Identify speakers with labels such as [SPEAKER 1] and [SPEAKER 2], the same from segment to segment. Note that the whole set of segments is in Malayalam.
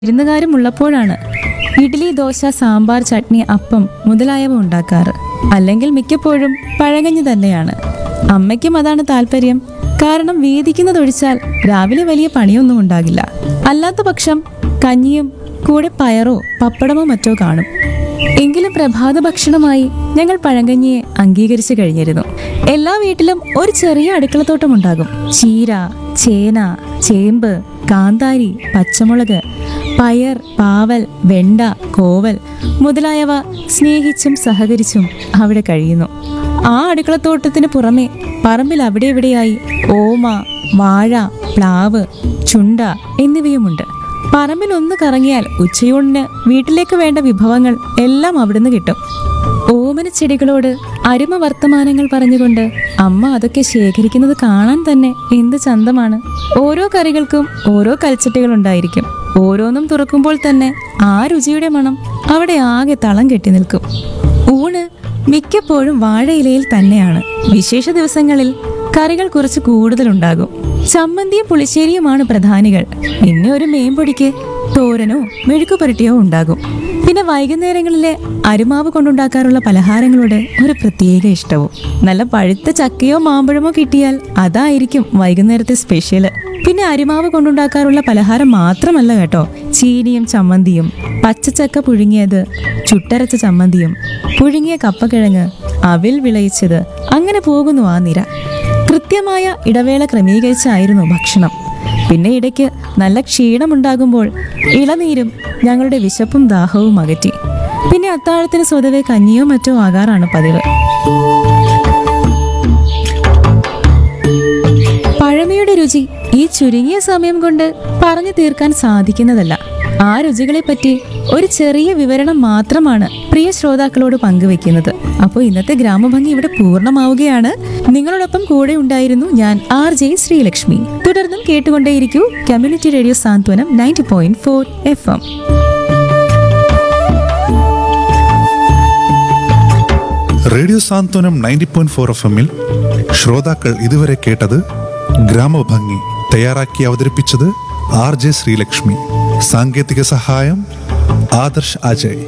[SPEAKER 1] വിരുന്നുകാരും ഉള്ളപ്പോഴാണ് ഇഡ്ഡലി ദോശ സാമ്പാർ ചട്നി അപ്പം മുതലായവ ഉണ്ടാക്കാറ് അല്ലെങ്കിൽ മിക്കപ്പോഴും പഴകഞ്ഞു തന്നെയാണ് അമ്മയ്ക്കും അതാണ് താല്പര്യം കാരണം വേദിക്കുന്നതൊഴിച്ചാൽ രാവിലെ വലിയ പണിയൊന്നും ഉണ്ടാകില്ല അല്ലാത്ത പക്ഷം കഞ്ഞിയും കൂടെ പയറോ പപ്പടമോ മറ്റോ കാണും എങ്കിലും പ്രഭാത ഭക്ഷണമായി ഞങ്ങൾ പഴങ്കഞ്ഞിയെ അംഗീകരിച്ചു കഴിഞ്ഞിരുന്നു എല്ലാ വീട്ടിലും ഒരു ചെറിയ അടുക്കളത്തോട്ടം ഉണ്ടാകും ചീര ചേന ചേമ്പ് കാന്താരി പച്ചമുളക് പയർ പാവൽ വെണ്ട കോവൽ മുതലായവ സ്നേഹിച്ചും സഹകരിച്ചും അവിടെ കഴിയുന്നു ആ അടുക്കളത്തോട്ടത്തിന് പുറമെ പറമ്പിൽ അവിടെ ഇവിടെയായി ഓമ വാഴ പ്ലാവ് ചുണ്ട എന്നിവയുമുണ്ട് പറമ്പിൽ ഒന്ന് കറങ്ങിയാൽ ഉച്ചയൂണിന് വീട്ടിലേക്ക് വേണ്ട വിഭവങ്ങൾ എല്ലാം അവിടുന്ന് കിട്ടും ഓമന ചെടികളോട് അരുമ വർത്തമാനങ്ങൾ പറഞ്ഞുകൊണ്ട് അമ്മ അതൊക്കെ ശേഖരിക്കുന്നത് കാണാൻ തന്നെ എന്ത് ചന്തമാണ് ഓരോ കറികൾക്കും ഓരോ കൽച്ചട്ടികൾ ഉണ്ടായിരിക്കും ഓരോന്നും തുറക്കുമ്പോൾ തന്നെ ആ രുചിയുടെ മണം അവിടെ ആകെ തളം കെട്ടി നിൽക്കും ഊണ് മിക്കപ്പോഴും വാഴയിലയിൽ തന്നെയാണ് വിശേഷ ദിവസങ്ങളിൽ കറികൾ കുറച്ച് കൂടുതലുണ്ടാകും ചമ്മന്തിയും പുളിശ്ശേരിയുമാണ് പ്രധാനികൾ പിന്നെ ഒരു മേമ്പൊടിക്ക് തോരനോ മെഴുക്കു പുരട്ടിയോ ഉണ്ടാകും പിന്നെ വൈകുന്നേരങ്ങളിലെ അരുമാവ് കൊണ്ടുണ്ടാക്കാറുള്ള പലഹാരങ്ങളോട് ഒരു പ്രത്യേക ഇഷ്ടവും നല്ല പഴുത്ത ചക്കയോ മാമ്പഴമോ കിട്ടിയാൽ അതായിരിക്കും വൈകുന്നേരത്തെ സ്പെഷ്യല് പിന്നെ അരിമാവ് കൊണ്ടുണ്ടാക്കാറുള്ള പലഹാരം മാത്രമല്ല കേട്ടോ ചീനിയും ചമ്മന്തിയും പച്ചച്ചക്ക പുഴുങ്ങിയത് ചുട്ടരച്ച ചമ്മന്തിയും പുഴുങ്ങിയ കപ്പക്കിഴങ്ങ് അവിൽ വിളയിച്ചത് അങ്ങനെ പോകുന്നു ആ നിര കൃത്യമായ ഇടവേള ക്രമീകരിച്ചായിരുന്നു ഭക്ഷണം പിന്നെ ഇടയ്ക്ക് നല്ല ക്ഷീണമുണ്ടാകുമ്പോൾ ഇളനീരും ഞങ്ങളുടെ വിശപ്പും ദാഹവും അകറ്റി പിന്നെ അത്താഴത്തിന് സ്വതവേ കഞ്ഞിയോ മറ്റോ ആകാറാണ് പതിവ് പഴമയുടെ രുചി ഈ ചുരുങ്ങിയ സമയം കൊണ്ട് പറഞ്ഞു തീർക്കാൻ സാധിക്കുന്നതല്ല ആ രുചികളെപ്പറ്റി ഒരു ചെറിയ വിവരണം മാത്രമാണ് പ്രിയ ശ്രോതാക്കളോട് പങ്കുവെക്കുന്നത് അപ്പോൾ ഇന്നത്തെ ഗ്രാമഭംഗി ഇവിടെ പൂർണ്ണമാവുകയാണ് നിങ്ങളോടൊപ്പം കൂടെ ഉണ്ടായിരുന്നു ഞാൻ ആർ ജെ ശ്രീലക്ഷ്മി തുടർന്നും കേട്ടുകൊണ്ടേയിരിക്കൂ community radio Santhwanam ninety point four F M
[SPEAKER 2] radio Santhwanam ninety point four F എമ്മിൽ ശ്രോതാക്കൾ ഇതുവരെ കേട്ടത് ഗ്രാമഭംഗി തയ്യാറാക്കി അവതരിപ്പിച്ചത് ആർ ജെ ശ്രീലക്ഷ്മി സാങ്കേതിക സഹായം Adarsh Ajay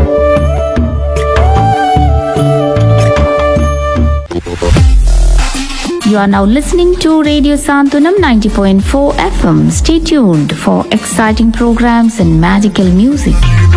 [SPEAKER 3] You are now listening to Radio Santunam 90.4 FM. Stay tuned for exciting programs and magical music.